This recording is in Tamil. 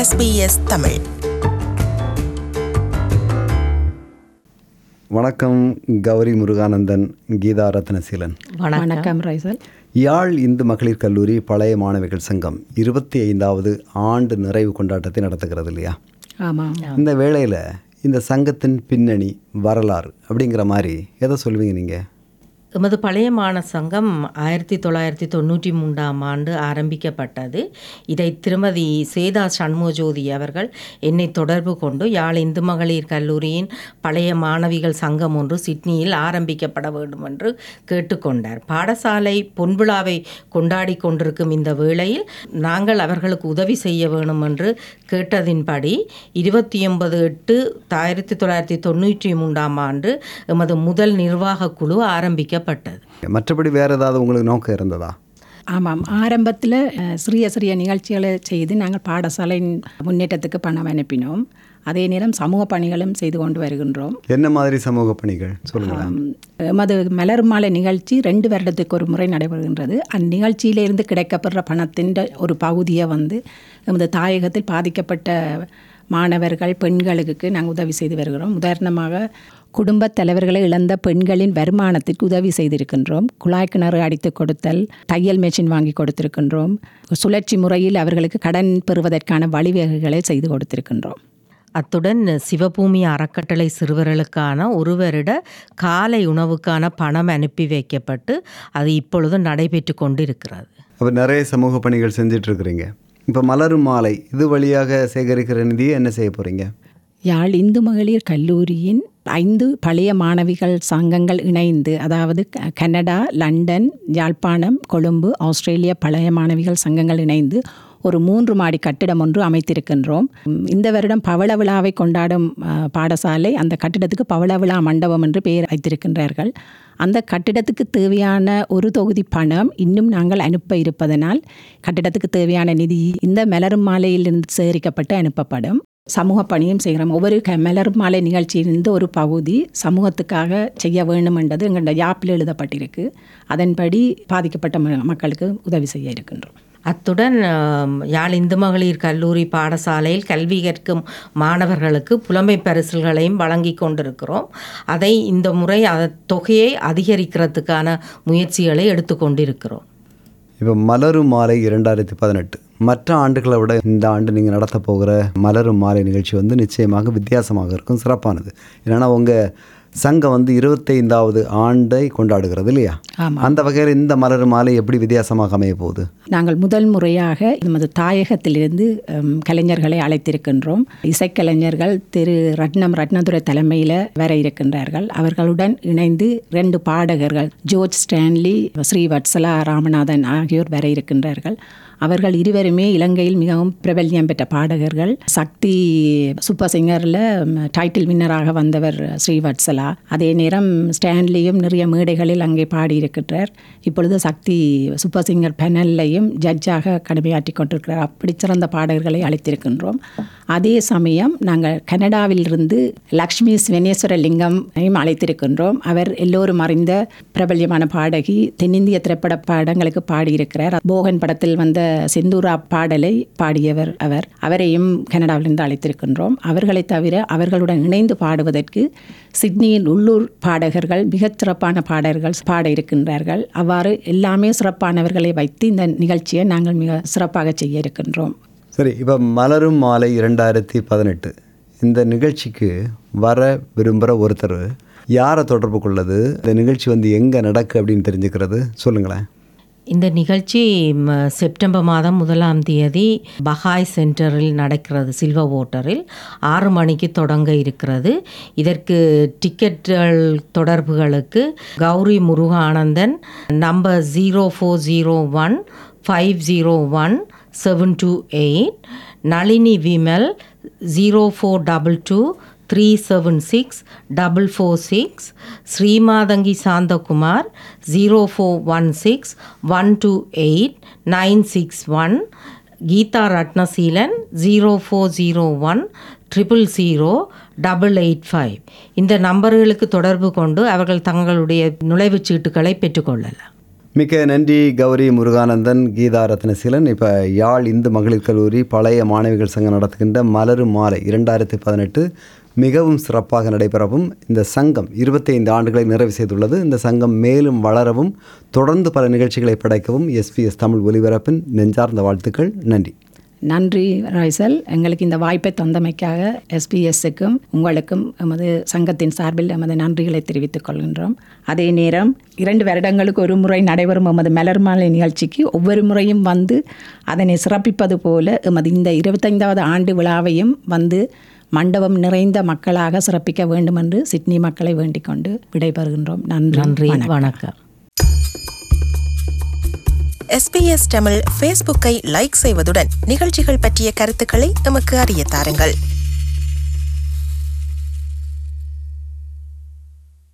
SBS தமிழ் வணக்கம் கௌரி முருகானந்தன் கீதா ரத்னசீலன் வணக்கம் ரைசல் யாழ் இந்து மகளிர் கல்லூரி பழைய மாணவிகள் சங்கம் இருபத்தி ஐந்தாவது ஆண்டு நிறைவு கொண்டாட்டத்தை நடத்துகிறது இல்லையா ஆமாம் இந்த வேளையில் இந்த சங்கத்தின் பின்னணி வரலாறு அப்படிங்கிற மாதிரி எதை சொல்லுவீங்க நீங்கள் எமது பழைய மாண சங்கம் ஆயிரத்தி தொள்ளாயிரத்தி தொண்ணூற்றி மூன்றாம் ஆண்டு ஆரம்பிக்கப்பட்டது இதை திருமதி சேதா சண்முகஜோதி அவர்கள் என்னை தொடர்பு கொண்டு யாழ் இந்து மகளிர் கல்லூரியின் பழைய மாணவிகள் சங்கம் ஒன்று சிட்னியில் ஆரம்பிக்கப்பட வேண்டும் என்று கேட்டுக்கொண்டார் பாடசாலை பொன்விழாவை கொண்டாடி கொண்டிருக்கும் இந்த வேளையில் நாங்கள் அவர்களுக்கு உதவி செய்ய வேணும் என்று கேட்டதின்படி இருபத்தி ஒன்பது எட்டு ஆயிரத்தி தொள்ளாயிரத்தி தொண்ணூற்றி மூன்றாம் ஆண்டு எமது முதல் நிர்வாக குழு ஆரம்பிக்கப்பட்டது மற்றபடி வேறு ஏதாவது உங்களுக்கு நோக்கம் இருந்ததா ஆமாம் ஆரம்பத்தில் அஹ், சிறிய சிறிய நிகழ்ச்சிகளை செய்து நாங்கள் பாடசாலையின் முன்னேற்றத்துக்கு பணம் அனுப்பினோம் அதே நேரம் சமூக பணிகளும் செய்து கொண்டு வருகின்றோம் என்ன மாதிரி சமூக பணிகள் சொல்லுங்களேன் உம், எமது மலர் மாலை நிகழ்ச்சி ரெண்டு வருடத்துக்கு ஒரு முறை நடைபெறுகின்றது அந்நிகழ்ச்சியிலிருந்து கிடைக்கப்படுற பணத்தின் ஒரு பகுதியை வந்து எமது தாயகத்தில் பாதிக்கப்பட்ட மாணவர்கள் பெண்களுக்கு நாங்கள் உதவி செய்து வருகிறோம் உதாரணமாக குடும்பத் தலைவர்களை இழந்த பெண்களின் வருமானத்திற்கு உதவி செய்திருக்கின்றோம் குழாய் கிணறு அடித்து கொடுத்தல் தையல் மெஷின் வாங்கி கொடுத்திருக்கின்றோம் சுழற்சி முறையில் அவர்களுக்கு கடன் பெறுவதற்கான வழிவகைகளை செய்து கொடுத்திருக்கின்றோம் அத்துடன் சிவபூமி அறக்கட்டளை சிறுவர்களுக்கான ஒரு வருட காலை உணவுக்கான பணம் அனுப்பி வைக்கப்பட்டு அது இப்பொழுது நடைபெற்று கொண்டிருக்கிறது அப்போ நிறைய சமூக பணிகள் செஞ்சுட்டு இருக்கிறீங்க இப்போ மலரும் மாலை இது வழியாக சேகரிக்கிற நிதியை என்ன செய்ய போகிறீங்க யாழ் இந்து மகளிர் கல்லூரியின் ஐந்து பழைய மாணவிகள் சங்கங்கள் இணைந்து அதாவது க- கனடா லண்டன் யாழ்ப்பாணம் கொழும்பு ஆஸ்திரேலிய பழைய மாணவிகள் சங்கங்கள் இணைந்து ஒரு மூன்று மாடி கட்டிடம் ஒன்று அமைத்திருக்கின்றோம் உம், இந்த வருடம் பவள விழாவை கொண்டாடும் அஹ், பாடசாலை அந்த கட்டிடத்துக்கு பவள விழா மண்டபம் என்று பெயர் வைத்திருக்கின்றார்கள் அந்த கட்டிடத்துக்கு தேவையான ஒரு தொகுதி பணம் இன்னும் நாங்கள் அனுப்ப இருப்பதனால் கட்டிடத்துக்கு தேவையான நிதி இந்த மலரும் மாலையிலிருந்து சேகரிக்கப்பட்டு அனுப்பப்படும் சமூக பணியும் செய்கிறோம் ஒவ்வொரு க மலர் மாலை நிகழ்ச்சியிலிருந்து ஒரு பகுதி சமூகத்துக்காக செய்ய வேண்டும் என்றது எங்களோட யாப்பில் எழுதப்பட்டிருக்கு அதன்படி பாதிக்கப்பட்ட ம- மக்களுக்கு உதவி செய்ய இருக்கின்றோம் அத்துடன் ஆம், யாழ் இந்து மகளிர் கல்லூரி பாடசாலையில் கல்வி கற்கும் மாணவர்களுக்கு புலமை பரிசுகளையும் வழங்கி கொண்டிருக்கிறோம் அதை இந்த முறை அத தொகையை அதிகரிக்கிறதுக்கான முயற்சிகளை எடுத்துக்கொண்டிருக்கிறோம் இப்போ மலரும் மாலை இரண்டாயிரத்தி பதினெட்டு மற்ற ஆண்டுகளை விட இந்த ஆண்டு நீங்கள் நடத்த போகிற மலரும் மாலை நிகழ்ச்சி வந்து நிச்சயமாக வித்தியாசமாக இருக்கும் சிறப்பானது ஏன்னா உங்கள் சங்கம் வந்து இருபத்தைந்தாவது ஆண்டை கொண்டாடுகிறது இல்லையா ஆமாம். அந்த வகையில் இந்த மலரும் மாலை எப்படி வித்தியாசமாக அமைய போகுது நாங்கள் முதல் முறையாக நமது தாயகத்திலிருந்து ஹம், கலைஞர்களை அழைத்திருக்கின்றோம் இசைக்கலைஞர்கள் திரு ரட்னம் ரத்னதுரை தலைமையில் வர இருக்கின்றார்கள் அவர்களுடன் இணைந்து ரெண்டு பாடகர்கள் ஜோர்ஜ் ஸ்டான்லி ஸ்ரீ வத்சலா ராமநாதன் ஆகியோர் வர இருக்கின்றார்கள் அவர்கள் இருவருமே இலங்கையில் மிகவும் பிரபல்யம் பெற்ற பாடகர்கள் சக்தி சூப்பர் சிங்கரில் டைட்டில் வின்னராக வந்தவர் ஸ்ரீவத்சலா அதே நேரம் ஸ்டான்லியும் நிறைய மேடைகளில் அங்கே பாடியிருக்கின்றார் இப்பொழுது சக்தி சூப்பர் சிங்கர் பேனல்லையும் ஜட்ஜாக கடமையாற்றி கொண்டிருக்கிறார் அப்படி சிறந்த பாடகர்களை அழைத்திருக்கின்றோம் அதே சமயம் நாங்கள் கனடாவிலிருந்து லக்ஷ்மி ஸ்வனேஸ்வர லிங்கமையும் அழைத்திருக்கின்றோம் அவர் எல்லோரும் அறிந்த பிரபல்யமான பாடகி தென்னிந்திய திரைப்பட பாடங்களுக்கு பாடியிருக்கிறார் போகன் படத்தில் வந்த செந்தூரா பாடலை பாடியவர் அவர் அவரையும் கனடாவிலிருந்து அழைத்திருக்கின்றோம் அவர்களை தவிர அவர்களுடன் இணைந்து பாடுவதற்கு சிட்னியின் உள்ளூர் பாடகர்கள் மிகச் சிறப்பான பாடகர்கள் பாட இருக்கின்றார்கள் அவ்வாறு எல்லாமே சிறப்பானவர்களை வைத்து இந்த நிகழ்ச்சியை நாங்கள் மிக சிறப்பாக செய்ய இருக்கின்றோம் சரி இப்போ மலரும் மாலை இரண்டாயிரத்தி பதினெட்டு இந்த நிகழ்ச்சிக்கு வர விரும்புகிற ஒருத்தர் யாரை தொடர்பு கொள்ளது இந்த நிகழ்ச்சி வந்து எங்கே நடக்கு அப்படின்னு தெரிஞ்சுக்கிறது சொல்லுங்களேன் இந்த நிகழ்ச்சி ம, செப்டம்பர் மாதம் முதலாம் தேதி பஹாய் சென்டரில் நடக்கிறது சில்வர் ஓட்டரில் ஆறு மணிக்கு தொடங்க இருக்கிறது இதற்கு டிக்கெட்டுகள் தொடர்புகளுக்கு Gowri Muruganandan number zero four zero one five zero one seven two eight Nalini Vimal zero four double two three seven six double four six Srimathangi Santhakumar zero four one six one two eight nine six one Geetha Rathnaseelan zero four zero one triple zero double eight five இந்த நம்பர்களுக்கு தொடர்பு கொண்டு அவர்கள் தங்களுடைய நுழைவுச் சீட்டுகளை பெற்றுக்கொள்ளலாம் மிக்க நன்றி கௌரி முருகானந்தன் கீதா ரத்னசீலன் இப்போ யாழ் இந்து மகளிர் கல்லூரி பழைய மாணவிகள் சங்கம் நடத்துகின்ற மலரும் மாலை இரண்டாயிரத்தி பதினெட்டு மிகவும் சிறப்பாக நடைபெறவும் இந்த சங்கம் இருபத்தைந்து ஆண்டுகளை நிறைவு செய்துள்ளது இந்த சங்கம் மேலும் வளரவும் தொடர்ந்து பல நிகழ்ச்சிகளை படைக்கவும் எஸ்பிஎஸ் தமிழ் ஒலிபரப்பின் நெஞ்சார்ந்த வாழ்த்துக்கள் நன்றி நன்றி ராய்சல் எங்களுக்கு இந்த வாய்ப்பை தந்தமைக்காக எஸ்பிஎஸ்ஸுக்கும் உங்களுக்கும் எமது சங்கத்தின் சார்பில் எமது நன்றிகளை தெரிவித்துக் கொள்கின்றோம் அதே நேரம் இரண்டு வருடங்களுக்கு ஒரு முறை நடைபெறும் எமது மலர் மாலை நிகழ்ச்சிக்கு ஒவ்வொரு முறையும் வந்து அதனை சிறப்பிப்பது போல எமது இந்த இருபத்தைந்தாவது ஆண்டு விழாவையும் வந்து மண்டபம் நிறைந்த மக்களாக சிறப்பிக்க வேண்டும் என்று சிட்னி மக்களை வேண்டிக் கொண்டு விடைபெறுகின்றோம் நன்றி நன்றி வணக்கம். வணக்கம் எஸ்பிஎஸ் தமிழ் ஃபேஸ்புக்கை லைக் செய்வதுடன் நிகழ்ச்சிகள் பற்றிய கருத்துக்களை எமக்கு அறிய தாருங்கள்